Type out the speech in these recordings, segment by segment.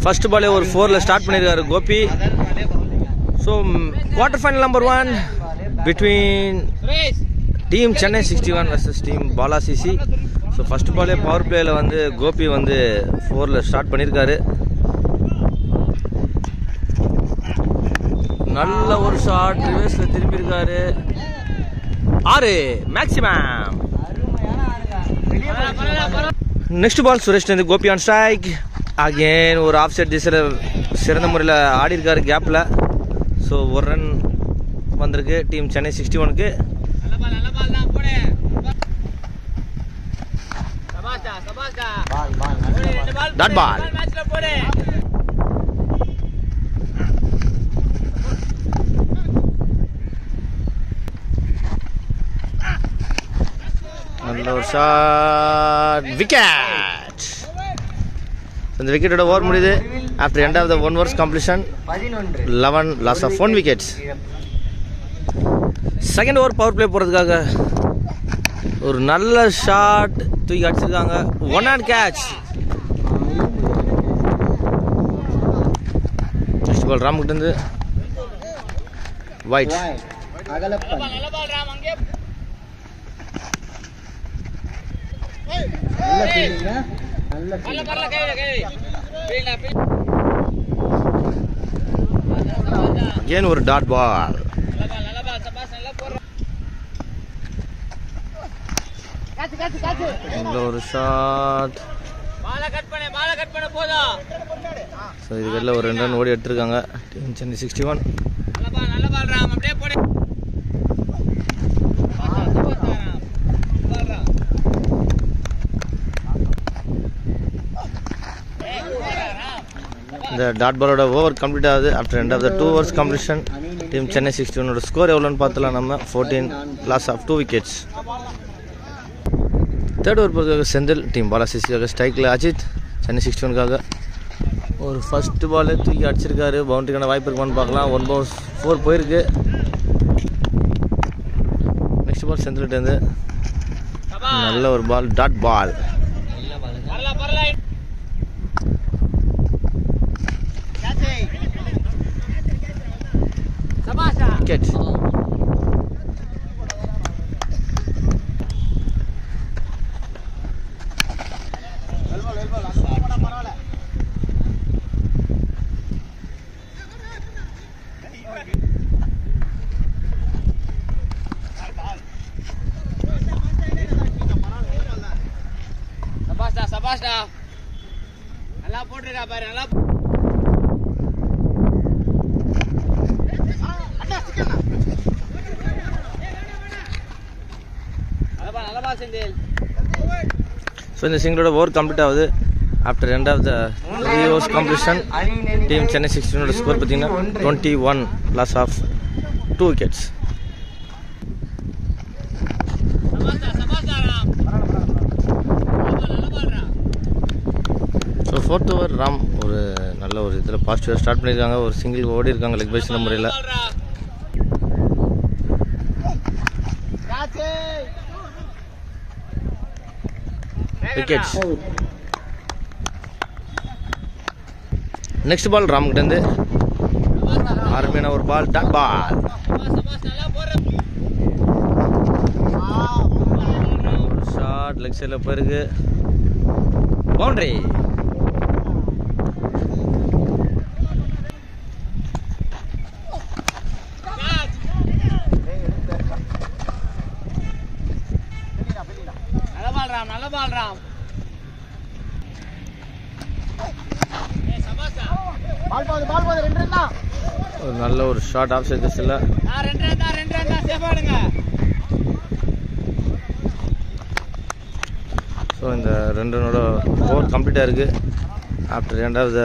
First பாலே ஒரு ஃபோரில் ஸ்டார்ட் பண்ணியிருக்காரு Gopi so quarter final number one between team Chennai sixty one versus team Bala CC so first பாலே power பிளேயில் வந்து கோபி வந்து ஃபோரில் ஸ்டார்ட் பண்ணியிருக்காரு நல்ல ஒரு ஷாட் ரிவர்ஸில் திரும்பியிருக்காரு ஆறு மேக்ஸிமம் நெக்ஸ்ட் பால் சுரேஷ் வந்து கோபி ஆன் ஸ்ட்ரைக் அகேன் ஒரு ஆஃப் சைட் திசையில் சிறந்த முறையில் ஆடி இருக்காரு கேப்பில் ஸோ ஒரு ரன் வந்திருக்கு டீம் சென்னை சிக்ஸ்டி ஒனுக்கு டாட் பால் நல்ல ஒரு ஷாட் விக்கெட் இந்த விக்கெட்டோட ஓவர் முடியுது after end of the one overs completion பதினொன்று eleven loss of one wickets second over power play போகிறதுக்காக ஒரு நல்ல ஷாட் தூக்கி அடிச்சிருக்காங்க one hand catch next ball ராம்கிட்ட இருந்து ஒயிட் அகலப்பன் நல்ல ஃபீல்டிங்க நல்ல fielding. ஏன் ஒரு டாட் பால் இந்த ஒரு ஷாட் ஸோ இதுக்கெல்லாம் ஒரு ரெண்டு ரன் ஓடி எடுத்திருக்காங்க டீம் சென்னை சிக்ஸ்டி ஒன் இந்த டாட் பாலோட ஓவர் கம்ப்ளீட் ஆகுது after end of the two overs completion team Chennai sixty ஒனோட ஸ்கோர் எவ்வளோன்னு பார்த்தலாம் நம்ம fourteen loss of two wickets third over பொறுத்தவரைக்கும் செந்தில் டீம் பாலா சிசிக்காக ஸ்ட்ரைக்கில் அஜித் சென்னை சிக்ஸ்டி ஒனுக்காக ஒரு ஃபர்ஸ்ட் பால் தூக்கி அடிச்சிருக்காரு பவுண்டரிக்கான வாய்ப்பு இருக்குமான்னு பார்க்கலாம் ஒன் பவுன்ஸ் ஃபோர் போயிருக்கு நெக்ஸ்ட் பால் செந்தில்கிட்டேருந்து நல்ல ஒரு பால் டாட் பால் விக்கெட் சபாஷ்டா சபாஷ்டா நல்லா போட்டிருக்கா பாரு நல்லா நல்லபா நல்லபா செந்தில் ஸோ இந்த சிங்கிளோட ஓவர் கம்ப்ளீட் ஆகுது after end of the three overs completion team Chennai சிக்ஸ்டீனோட ஸ்கோர் பார்த்தீங்கன்னா twenty one loss of two wickets சபாஷ்டா சபாஷ்டா ராம் நல்லபா நல்லபா ஸோ ஃபோர்த் ஓவர் ராம் ஒரு நல்ல ஒரு இதில் பாசிட்டிவாக ஸ்டார்ட் பண்ணியிருக்காங்க ஒரு சிங்கிள் ஓடி இருக்காங்க லெக் பேஸ் முறையில் விக்கெட்ஸ் நெக்ஸ்ட் பால் ராம்கிட்டேருந்து அருமையான ஒரு பால் டாட் பால் ஒரு ஷாட் லெக் சைடில் போயிருக்கு பவுண்டரி நல்ல பால் ராம் நல்ல பால் ராம் பால் போகுது பால் போகுது ரெண்டு ரன் தான் ஒரு நல்ல ஒரு ஷாட் ஆஃப் சைட் திசையில் நான் ரெண்டு ரன் தான் ரெண்டு ரன் தான் சேஃபா எடுங்க ஸோ இந்த ரெண்டு ரனோட ஓவர் கம்ப்ளீட்டாக இருக்குது after end of the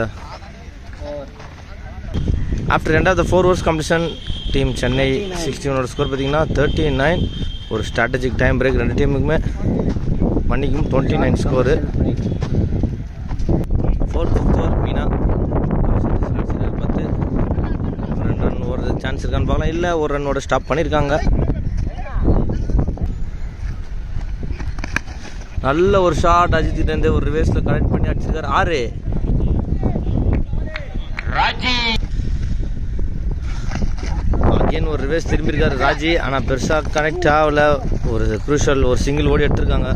after end of the four overs completion team Chennai sixty ஒனோட ஸ்கோர் பார்த்தீங்கன்னா தேர்ட்டி நைன் ஒரு ஸ்ட்ராட்டஜிக் டைம் பிரேக் ரெண்டு டீமுக்குமே மன்னிக்கும் twenty nine score fourth fifth over Meena பத்து ரெண்டு ரன் ஓடுறது சான்ஸ் இருக்கான்னு பார்க்கலாம் இல்லை ஒரு ரன்னோட ஸ்டாப் பண்ணியிருக்காங்க நல்ல ஒரு ஷாட் அஜித்திட்டேருந்து ஒரு ரிவேர்ஸில் கனெக்ட் பண்ணி அடிச்சிருக்காரு ஆறு அகைன் ஒரு ரிவேஸ் திரும்பி இருக்காரு ராஜி ஆனால் பெருசாக கனெக்ட் ஆகல ஒரு குரூஷல் ஒரு சிங்கிள் ஓடி எடுத்திருக்காங்க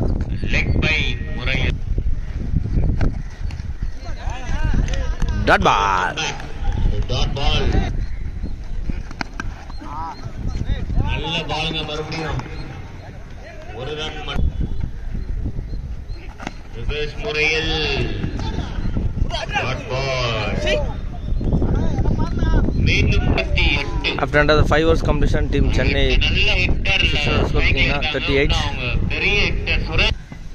டாட் பால் நல்ல பாலுங்க மறுபடியும் ஒரு ரன் மட்டும் ரிவர்ஸ் முறையில் டாட் பால் மீண்டும் பத்தி எட்டு after end of five overs completion team Chennai நல்ல ஹிட்டர் Six runs கொடுத்தீங்கன்னா 38. பெரிய hitter Suresh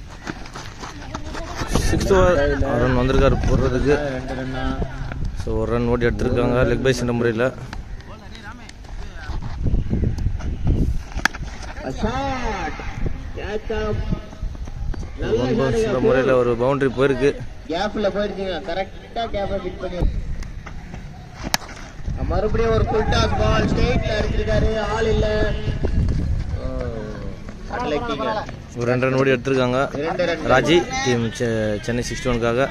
sixth over run வந்திருக்காரு போடுறதுக்கு ரெண்டு ரன்னா ஸோ ஒரு ரன் ஓடி எடுத்திருக்காங்க லெக் பைஸ் என்ற முறையில் shot catch up one bounce முறையில் ஒரு பவுண்டரி போயிருக்கு கேப்ல போயிருச்சுங்க கரெக்டா கேப்ல ஃபிட் பண்ணி மறுபடியும் ஒரு ஃபுல் டாஸ் பால் ஸ்ட்ரெயிட்ல அடிச்சிருக்காரு ஆள் இல்ல அட்லக்கிங்க ஒரு ரெண்டு ரன் ஓடி எடுத்திருக்காங்க இரண்டு ரன் ராஜி டீம் செ- சென்னை சிக்ஸ்டி ஒனுக்காக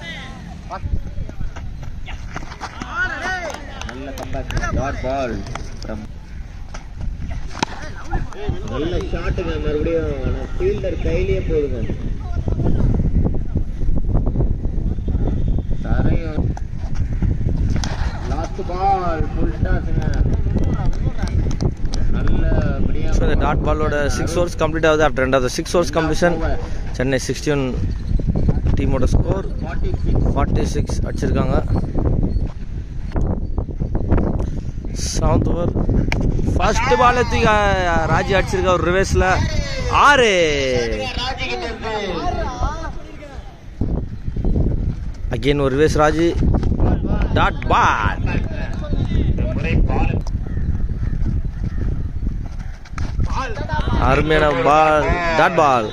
நல்ல கம்பேக் டாட் பால் நல்ல ஷாட்டுங்க மறுபடியும் ஆனா ஃபீல்டர் கையிலேயே போகுதுங்க தரையும் லாஸ்ட் பால் ஃபுல் டாஸ்ங்க நல்லபடியா ஸோ இந்த டாட் பாலோட சிக்ஸ் ஓவர்ஸ் கம்ப்ளீட் ஆகுது ஆஃப்டர் ரெண்டாவது six overs completion Chennai sixty one டீமோட score forty six forty six அடிச்சிருக்காங்க செவன்த் ஓவர் ஃபர்ஸ்ட் பால் தூக்கி அஹ், ராஜி அடிச்சிருக்கா ஒரு ரிவேஸில் ஆறு ராஜிகிட்ட இருந்து அகெயின் ஒரு ரிவேஸ் ராஜி டாட் பால் இந்த முறை பால் அருமையான பால் டாட் பால்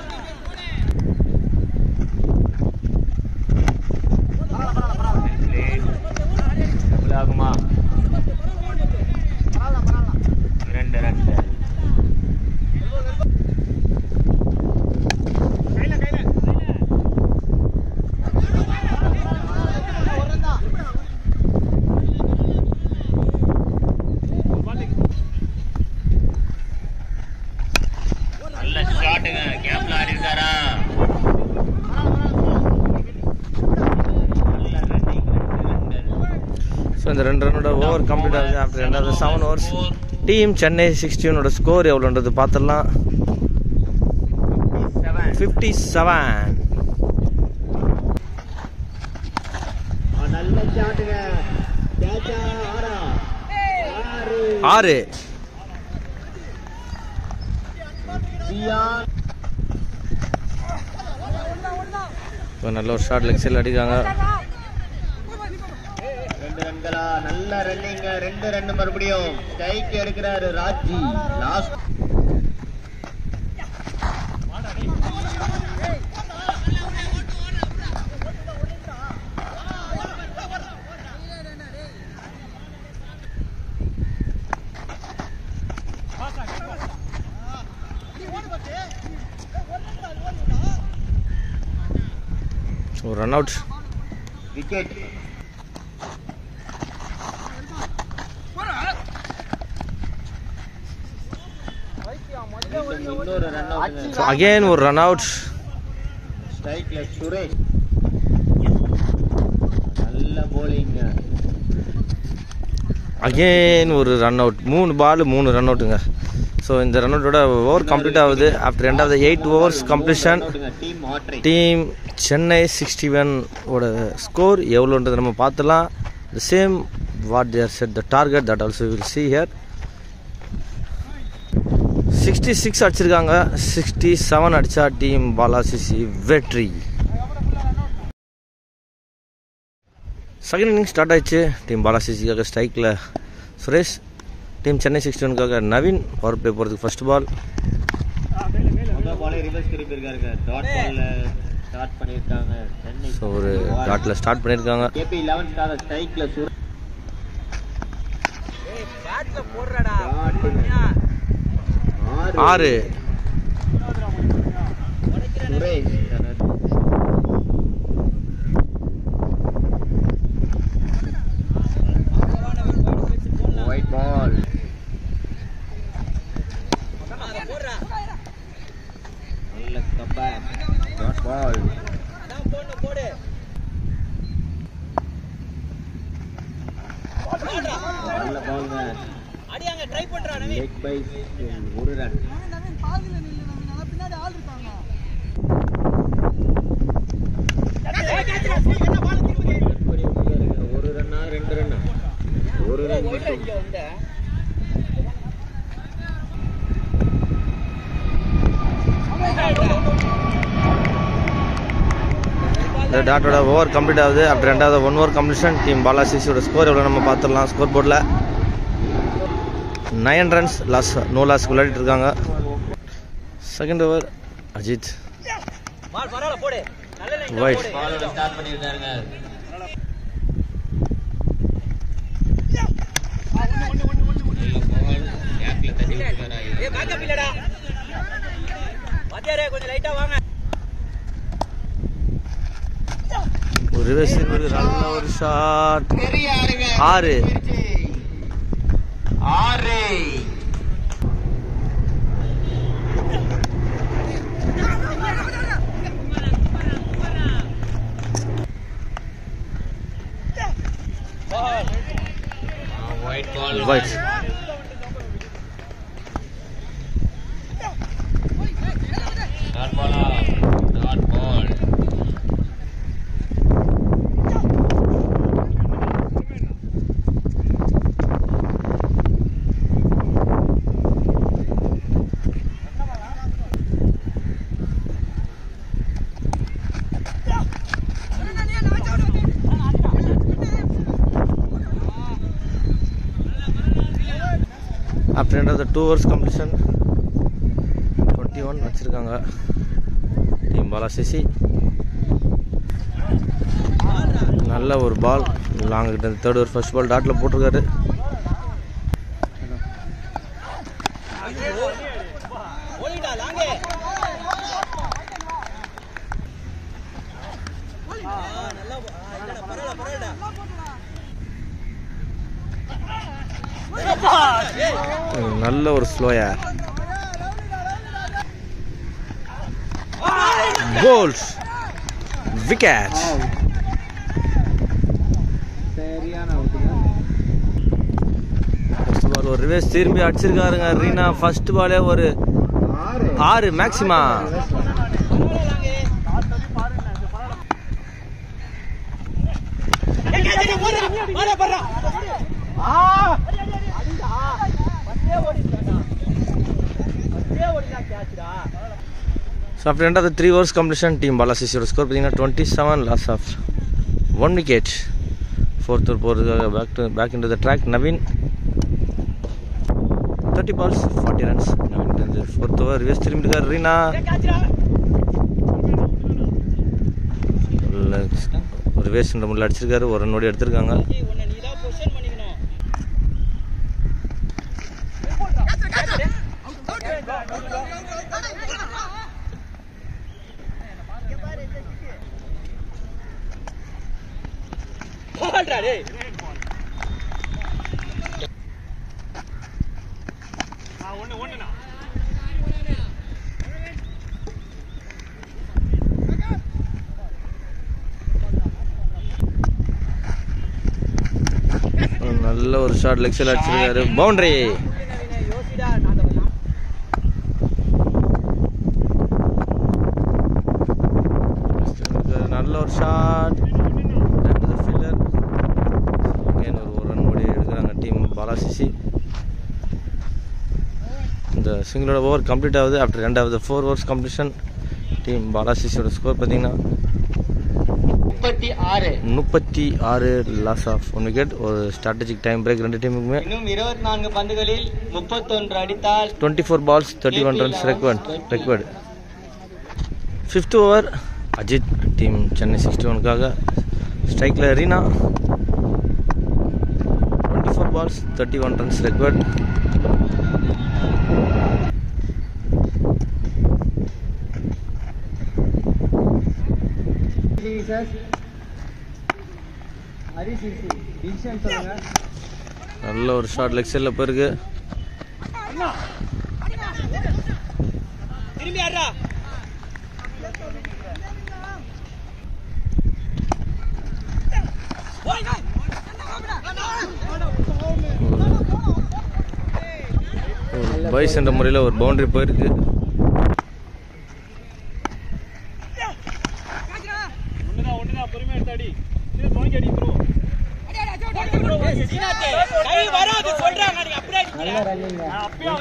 ஆகுமா இரண்டு ரெண்டு நல்ல ஷாட்டுங்க கேப்ல ஆடி இருக்காரா நல்ல ரன்னிங் ரெண்டு ரன்கள் ஸோ இந்த ரெண்டு ரன்னோட ஓவர் கம்ப்ளீட் ஆகுது ஆஃப்டர் ரெண்டாவது செவன் ஓவர்ஸ் டீம் சென்னை சிக்ஸ்டியோனோட ஸ்கோர் எவ்வளோன்றது பார்த்துடலாம் ஃபிஃப்டி செவன் நல்ல ஷாட்டுங்க கேட்சா ஆறா ஆறு ஆறு சியான் இப்போ நல்ல ஒரு ஷார்ட் லெக் சைடில் அடிக்காங்க ரெண்டு ரன்களா நல்ல ரன்னிங்க ரெண்டு ரன் மறுபடியும் ஸ்ட்ரைக் எடுக்கிறாரு Raji last so run out wicket இன்னொரு ரன் ஸோ அகெயின் ஒரு ரன் அவுட் ஸ்ட்ரைக்ல சுரேஷ் நல்ல போலிங் அகெயின் ஒரு ரன் அவுட் மூணு பால் மூணு ரன் அவுட்டுங்க ஸோ இந்த ரன் அவுட்டோட ஓவர் கம்ப்ளீட் ஆகுது ஆஃப்டர் ரெண்டாவது எயிட் ஓவர்ஸ் கம்ப்ளீஷன் டீம் ஆட்ரை டீம் சென்னை சிக்ஸ்டி ஒன் ஓட ஸ்கோர் எவ்வளோன்றது நம்ம பார்த்துலாம் the same what their set the target that also will see here sixty six அடிச்சிருக்காங்க சிக்ஸ்டி செவன் அடிச்சா டீம் பாலாசிசி வெற்றி செகண்ட் இன்னிங் ஸ்டார்ட் ஆயிடுச்சு டீம் பாலாசிசிக்காக ஸ்ட்ரைக்கில் சுரேஷ் டீம் சென்னை சிக்ஸ்டி ஒனுக்காக நவீன் பவர் பிளே போகிறதுக்கு ஃபர்ஸ்ட் பால் முதல் பாலே ரிவர்ஸ் திருப்பி இருக்காருங்க டாட் பால்ல ஸ்டார்ட் பண்ணிருக்காங்க சென்னை ஸோ ஒரு டாட்டில் ஸ்டார்ட் பண்ணியிருக்காங்க கேபி 11 ஸ்டார் ஸ்ட்ரைக்ல சுரேஷ் ஆறு சுரேஷ் ஓடியாங்க ட்ரை பண்றா நவீன் லெக் பை ஒரு ரன் ஒரு ரன்னா ரெண்டு ரன்னா ஒரு ரன் மட்டும் இங்க வந்து இந்த டாட்டோட ஓவர் கம்ப்ளீட் ஆகுது அப்படி ரெண்டாவது one over completion team Bala சிசியோட ஸ்கோர் எவ்வளோ நம்ம பார்த்துடலாம் ஸ்கோர் போர்டில் nine runs loss no loss விளையாடிட்டு இருக்காங்க செகண்ட் ஓவர் அஜித் பால் பரவாயில்ல போடு நல்ல லைன் Wide. போடு பாலோட ஸ்டார்ட் பண்ணியிருக்காருங்க கேப்ல தட்டி விட்டுருக்காரு ஏய் பேக்கப் இல்லடா வாத்தியாரே கொஞ்சம் லைட்டா வாங்க ஒரு ரிவர்ஸ் நல்ல ஒரு ஷாட் ஆறு ஆறு ஒயிட் பால் White. டாட் பாலா dot ball after end of the two overs completion twenty one வச்சுருக்காங்க டீம் பாலா சிசி நல்ல ஒரு பால் லாங் கிட்ட தேர்ட் ஓவர் ஃபர்ஸ்ட் பால் டாட்டில் போட்டிருக்காரு ஓடிடா லாங்கே நல்லா இல்லடா பரவாயில்ல பரவாயில்லடா ம், நல்ல ஒரு ஸ்லோயா கோல்ஸ் விக்கெட் சரியான அவுட்டுங்க ஃபர்ஸ்ட் பால் ஒரு ரிவேஸ் திரும்பி அடிச்சிருக்காருங்க ரீனா ஃபர்ஸ்ட் பாலே ஒரு ஆறு ஆறு மேக்ஸிமா so after end of the three overs completion team Bala சிசியோட ஸ்கோர் பார்த்தீங்கன்னா twenty seven loss of one wicket fourth over போகிறதுக்காக back to back in the track Naveen thirty balls forty runs Naveen fourth over reverse திரும்பி இருக்கார் ரீனா ஒரு waste முள்ள அடிச்சிருக்காரு ஒரு run ஓடி எடுத்திருக்காங்க உன்னை நீ தான் பொசிஷன் பண்ணிக்கணும் போடுறா டேய் ஒரு நல்ல ஒரு ஷாட் லெக் சைடில் அடிச்சிருக்காரு பவுண்டரி யோசிடா நான் தான் நல்ல ஒரு ஷாட் ஃபீல்டர் அகைன் ஒரு ஒரு ரன் ஓடி எடுக்கிறாங்க டீம் பாலாசிசி இந்த சிங்கிளோட ஓவர் கம்ப்ளீட் ஆகுது ஆஃப்டர் ரெண்டாவது ஃபோர் ஓவர்ஸ் கம்ப்ளீஷன் டீம் பாலாசிசியோட ஸ்கோர் பார்த்தீங்கன்னா முப்பத்தி ஆறு முப்பத்தி ஆறு லாஸ் ஆஃப் ஒன் விக்கெட் ஒரு ஸ்ட்ராட்டஜிக் டைம் பிரேக் ரெண்டு டீமுக்குமே இன்னும் இருபத்தி நான்கு பந்துகளில் முப்பத்தொன்று அடித்தால் twenty four balls thirty one runs required required fifth over Ajith team Chennai sixty ஒனுக்காக ஸ்ட்ரைக்கில் Reena twenty four balls thirty one runs required நல்ல ஒரு ஷார்ட் லெக் சைடில் போயிருக்கு திரும்பி ஆடுறா பாய்ஸ் என்ற முறையில் ஒரு பவுண்டரி போயிருக்கு கை வராது சொல்றாங்க நீ அப்படியே அடிக்கிற.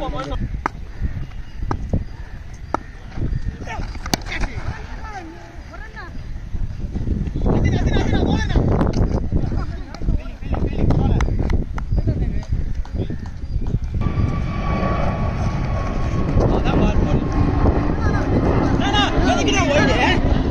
அதான் பால் போடு. நானா, எதுக்கு நான் ஓடுறேன்?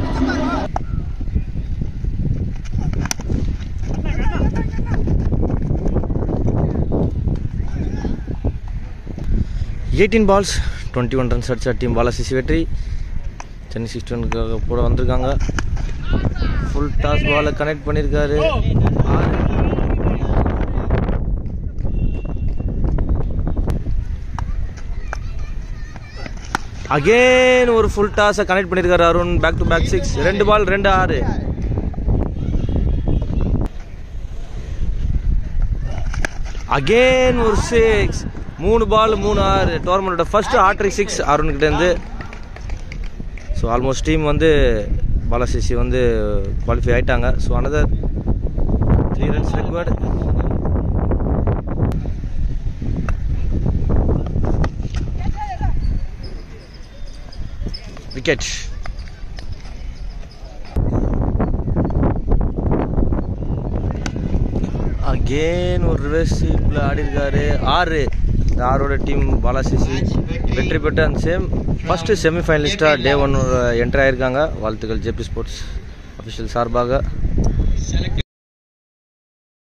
Eighteen balls twenty one runs அடிச்ச டீம் பாலாசிசி வெற்றி சென்னை சிக்ஸ்டி ஒனுக்காக கூட வந்திருக்காங்க ஃபுல் டாஸ் பாலை கனெக்ட் பண்ணியிருக்காரு ஆறு. அகெயின் ஒரு ஃபுல் டாஸை கனெக்ட் பண்ணியிருக்காரு Arun back to back six ரெண்டு பால் ரெண்டு ஆறு அகெயின் ஒரு சிக்ஸ் மூணு பால் மூணு ஆறு டோர்னமெண்ட்டோட ஃபர்ஸ்ட் ஆட்ரிக் சிக்ஸ் அருண்கிட்டேருந்து ஸோ ஆல்மோஸ்ட் டீம் வந்து பாலாசிசி வந்து குவாலிஃபை ஆயிட்டாங்க so another three runs required wicket again ஒரு ரிவர்ஸ் ஸ்வீப்பில் ஆடி இருக்காரு ஆறு இந்த ஆரோட டீம் பாலாசிசி வெற்றி பெற்று அந்த சேம் ஃபஸ்ட்டு செமிஃபைனலிஸ்ட்டாக டே ஒன் என்ட்ரி ஆயிருக்காங்க வாழ்த்துக்கள் ஜேபி ஸ்போர்ட்ஸ் அஃபிஷியல் சார்பாக